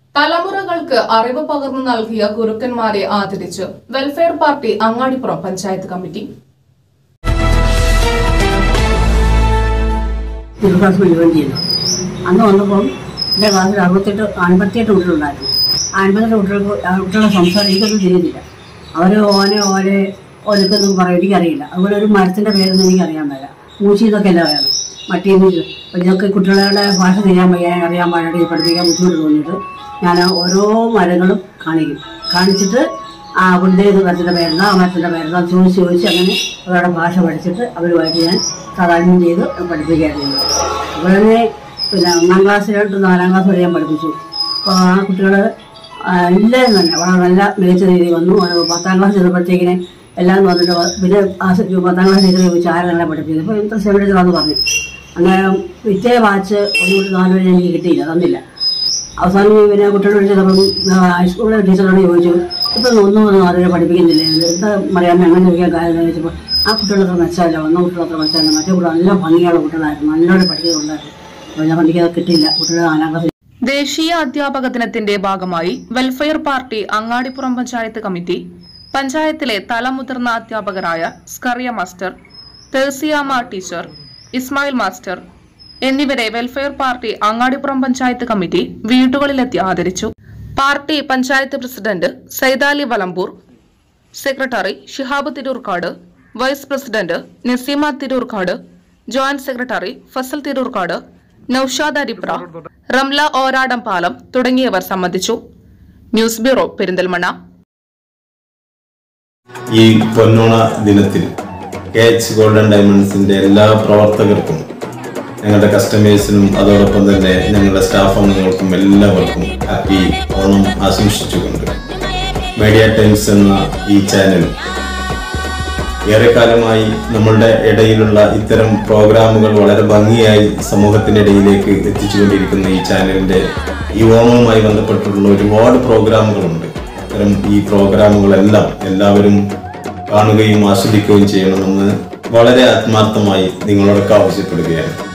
തലമുറകൾക്ക് അറിവ് പകർന്നു നൽകിയ ഗുരുക്കന്മാരെ ആദരിച്ച് welfare party Angadipuram panchayat committee middle class മുഴുവൻ ചെയ്യുന്നു അന്ന് വന്നപ്പോൾ എൻ്റെ ക്ലാസ്സിൽ അറുപത്തെട്ട് അൻപത്തിയെട്ട് കുട്ടികളുണ്ടായിരുന്നു ആ അൻപത്തെട്ട് കുട്ടികൾക്ക് ആ കുട്ടികളുടെ സംസാരം എനിക്കൊന്നും തിരിയുന്നില്ല അവർ ഓനെ ഓലെ ഓലക്കൊന്നും പറയും എനിക്കറിയില്ല അതുപോലെ ഒരു മരത്തിൻ്റെ പേരൊന്നും എനിക്കറിയാൻ മേല മൂച്ചി എന്നൊക്കെ അല്ല വേണം മറ്റേന്ന് അപ്പം ഇതൊക്കെ കുട്ടികളുടെ ഭാഷ തിരിയാൻ വയ്യ അറിയാൻ പാടില്ല പഠിപ്പിക്കാൻ ബുദ്ധിമുട്ട് തോന്നിയിട്ട് ഞാൻ ഓരോ മരങ്ങളും കാണിക്കും കാണിച്ചിട്ട് ആ കുട്ടിയുടെ മരത്തിൻ്റെ പേരെന്താ ആ മരത്തിൻ്റെ പേരെന്താ ചോദിച്ച് ചോദിച്ച് അങ്ങനെ അവരുടെ ഭാഷ പഠിച്ചിട്ട് അവരുമായിട്ട് ഞാൻ താതാത്മ്യം ചെയ്ത് പഠിപ്പിക്കുകയാണ് ചെയ്യുന്നത് അപ്പോൾ തന്നെ പിന്നെ ഒന്നാം ക്ലാസ്സിലോട്ട് നാലാം ക്ലാസ് വരെ ഞാൻ പഠിപ്പിച്ചു അപ്പോൾ ആ കുട്ടികൾ എല്ലാവരും തന്നെ വളരെ നല്ല മികച്ച രീതിയിൽ വന്നു ഒരു പത്താം ക്ലാസ് ചെന്നപ്പോഴത്തേക്കിനെ എല്ലാം വന്നിട്ട് വ- പിന്നെ ആ സ- പത്താം ക്ലാസ് ടീച്ചറെ ചോദിച്ചു ആരെല്ലാം പഠിപ്പിച്ചത് അപ്പോൾ ഇത്ര സെമിനാറിലാന്ന് പറഞ്ഞു അങ്ങനെ പിറ്റേ ബാച്ച് ഒന്ന് തൊട്ട് നാല് വരെ എനിക്ക് കിട്ടിയില്ല തന്നില്ല അവസാനം പിന്നെ കുട്ടികളോട് വിളിച്ചപ്പം ഹൈസ്കൂളിലെ ടീച്ചറോട് ചോദിച്ചു ഇപ്പം ഒന്നും ഒന്നും ആരും പഠിപ്പിക്കുന്നില്ലേ ഇത് എന്താ പറയാൻ അങ്ങനെ ചോദിക്കാൻ കാര്യം എന്ന് ചോദിച്ചപ്പോൾ ആ കുട്ടികളത്ര മെച്ചമല്ല വന്ന കുട്ടികളത്ര മെച്ചമല്ല മറ്റേ കുട്ടികൾ നല്ല ഭംഗിയുള്ള കുട്ടികളായിരുന്നു നല്ലോണം പഠിക്കുന്നുണ്ടായിരുന്നു അപ്പോൾ ഞാൻ പഠിക്കാതെ കിട്ടിയില്ല കുട്ടികൾ നാലാം ക്ലാസ് ദേശീയ അധ്യാപക ദിനത്തിന്റെ ഭാഗമായി welfare party Angadipuram panchayat committee പഞ്ചായത്തിലെ തലമുതിർന്ന അധ്യാപകരായ Scaria master Thersiamma teacher Ismail master എന്നിവരെ welfare party Angadipuram panchayat committee വീടുകളിലെത്തി ആദരിച്ചു party panchayat president Saithali Valambur secretary Shihab Tirurkad vice president Naseema Tirurkad joint secretary Fazal Tirurkad Noushad Aripra Ramla Oradam Palam തുടങ്ങിയവർ സംബന്ധിച്ചു ന്യൂസ് ബ്യൂറോ പെരിന്തൽമണ്ണ ഈ പൊന്നോണ ദിനത്തിൽ കെ എച്ച് ഗോൾഡൻ ഡയമണ്ട്സിന്റെ എല്ലാ പ്രവർത്തകർക്കും ഞങ്ങളുടെ കസ്റ്റമേഴ്സിനും അതോടൊപ്പം തന്നെ ഞങ്ങളുടെ സ്റ്റാഫ് അംഗങ്ങൾക്കും എല്ലാവർക്കും ഹാപ്പി ഓണം ആശംസിച്ചുകൊണ്ട് മീഡിയ ടൈംസ് എന്ന ഈ ചാനൽ ഏറെക്കാലമായി നമ്മളുടെ ഇടയിലുള്ള ഇത്തരം പ്രോഗ്രാമുകൾ വളരെ ഭംഗിയായി സമൂഹത്തിന്റെ ഇടയിലേക്ക് എത്തിച്ചുകൊണ്ടിരിക്കുന്ന ഈ ചാനലിന്റെ ഈ ഓണവുമായി ബന്ധപ്പെട്ടുള്ള ഒരുപാട് പ്രോഗ്രാമുകളുണ്ട് അത്തരം ഈ പ്രോഗ്രാമുകളെല്ലാം എല്ലാവരും കാണുകയും ആസ്വദിക്കുകയും ചെയ്യണമെന്ന് വളരെ ആത്മാർത്ഥമായി നിങ്ങളോടൊക്കെ ആവശ്യപ്പെടുകയാണ്